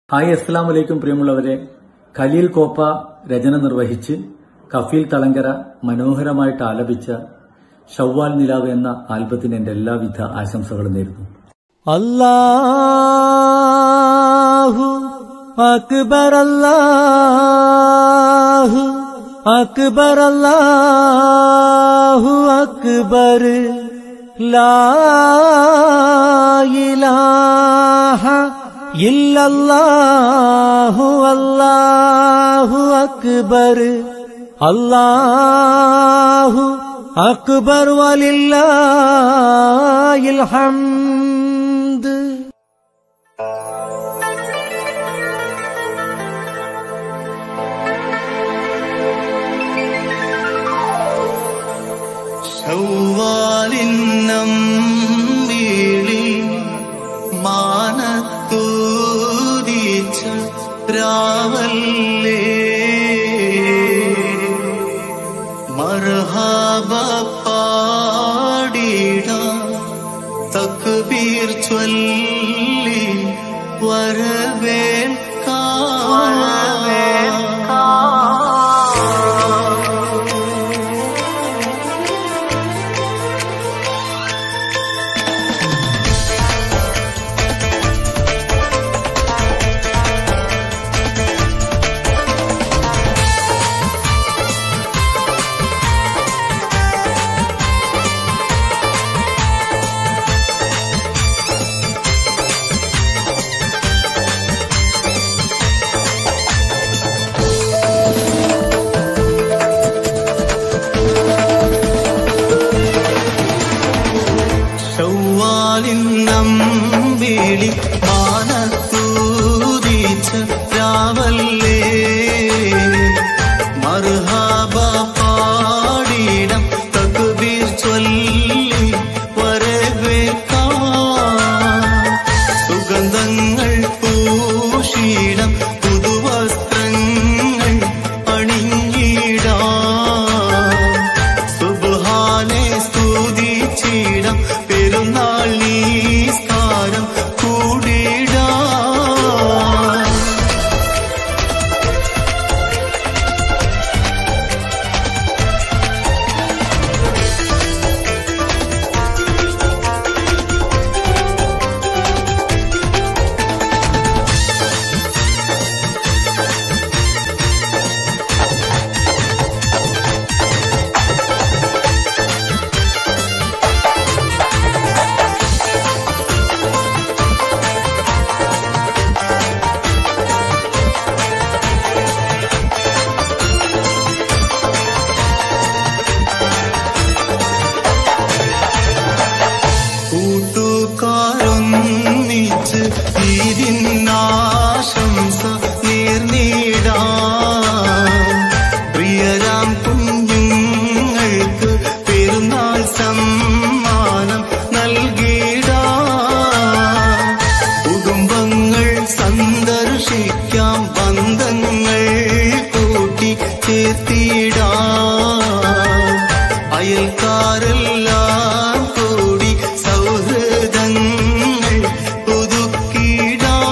hi അസ്സലാം വലൈക്കും പ്രിയമുള്ളവരെ ഖലീൽ കോപ്പ രചന നിർവഹിച്ച് കഫീൽ തളങ്കര മനോഹരമായിട്ട് ആലപിച്ച ഷവ്വാൽ നിലാവ് എന്ന ആൽബത്തിന് എന്റെ എല്ലാവിധ ആശംസകളും നേരുന്നു അല്ലാഹു അക്ബർ അല്ലാഹു അക്ബർ അല്ലാഹു അക്ബർ ലാ ഇലാഹ ഇല്ലല്ലാഹു അല്ലാഹു അക്ബർ അല്ലാഹു അക്ബർ വലില്ലാഹിൽ ഹംദ് ചൊവ്വാലിന്നം വീളി മാനത്തൂതിച്ച രാവല്ലേ മർഹാബ പാടിട തക്ബീർ ചൊല്ലി വരവേൽക്കാം ചൊവ്വാലിന്നം വീളി മാനത്തൂതിച്ച രാവല്ലേ മർഹാബ പാടിടം തക്ബീർ ചൊല്ലി വരവേൽക്കാം സുഗന്ധങ്ങൾ പൂശീടം പുതുവസ്ത്രങ്ങൾ അണിഞ്ഞിടാം സുബ്ഹാനെ സ്തുതിച്ചിടം പെരുന്നാൾ നീസ്കാരം കൂടിടാം കൂട്ടുകാരൊന്നിച്ച് ഇതിനാശംസ നേർന്നിടാം പ്രിയരാം കുഞ്ഞുങ്ങൾക്ക് പെരുന്നാൾ സമ്മാനം നൽകിടാം കുടുംബങ്ങൾ സന്ദർശിക്കാം ബന്ധങ്ങൾ കൂട്ടി ചേർത്തിടാം അയൽക്കാരെല്ലാം കൂടി സൗഹൃദങ്ങൾ പുതുക്കിടാം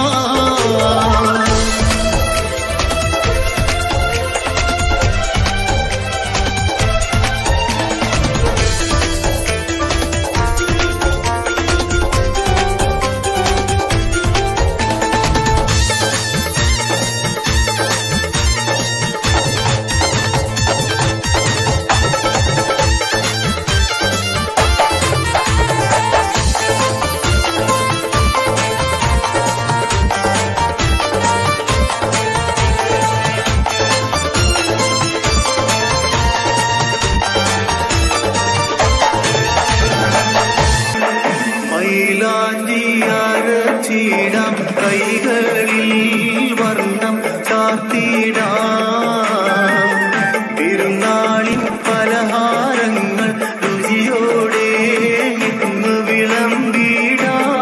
മൈലാഞ്ചിയരച്ചിടാം കൈകളിൽ വർണ്ണം ചാർത്തിടാം പെരുന്നാളിൻ പലഹാരങ്ങൾ രുചിയോടെ ഇന്ന് വിളമ്പിടാം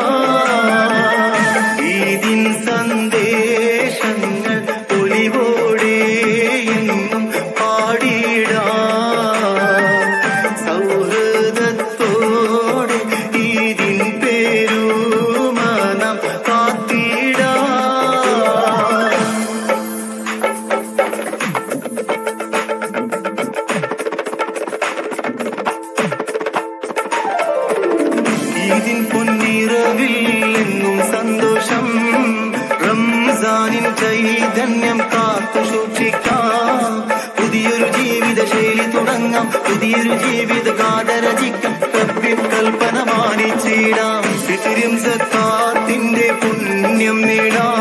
ഈദിൻ സന്ദേശങ്ങൾ ഒളിവോടെ എന്നും പാടിടാം സൗഹൃദത്തോടെ ഇതിൻ പേരുമാനം കാത്തിടാം ചൈതന്യം കാത്തു സൂക്ഷിക്കാം പുതിയൊരു ജീവിത ശൈലി തുടങ്ങാം പുതിയൊരു ജീവിത ഗാഥ രചിക്കാം റബ്ബിൻ കൽപ്പന മാനിച്ചിടാം ഫിത്രും സക്കാത്തിന്റെ പുണ്യം നേടാം